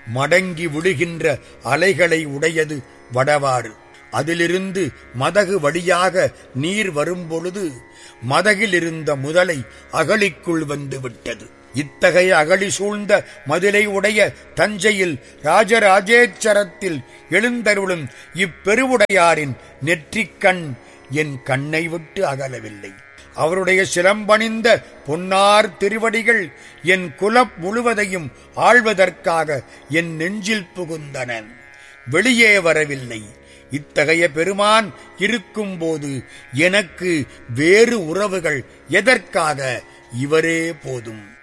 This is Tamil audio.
மடங்கி விழுகின்ற அலைகளை உடையது வடவாறு அதிலிருந்து மதகு வழியாக நீர் வரும்பொழுது மதகில் இருந்த முதலை அகழிக்குள் வந்து விட்டது இத்தகைய அகழி சூழ்ந்த மதிலை உடைய தஞ்சையில் ராஜராஜேச்சரத்தில் எழுந்தருளும் இப்பெருவுடையாரின் நெற்றிக்கண் என் கண்ணை விட்டு அகலவில்லை அவருடைய சிலம்பணிந்த பொன்னார் திருவடிகள் என் குலம் முழுவதையும் ஆள்வதற்காக என் நெஞ்சில் புகுந்தன வெளியே வரவில்லை இத்தகைய பெருமான் இருக்கும்போது எனக்கு வேறு உறவுகள் எதற்காக இவரே போதும்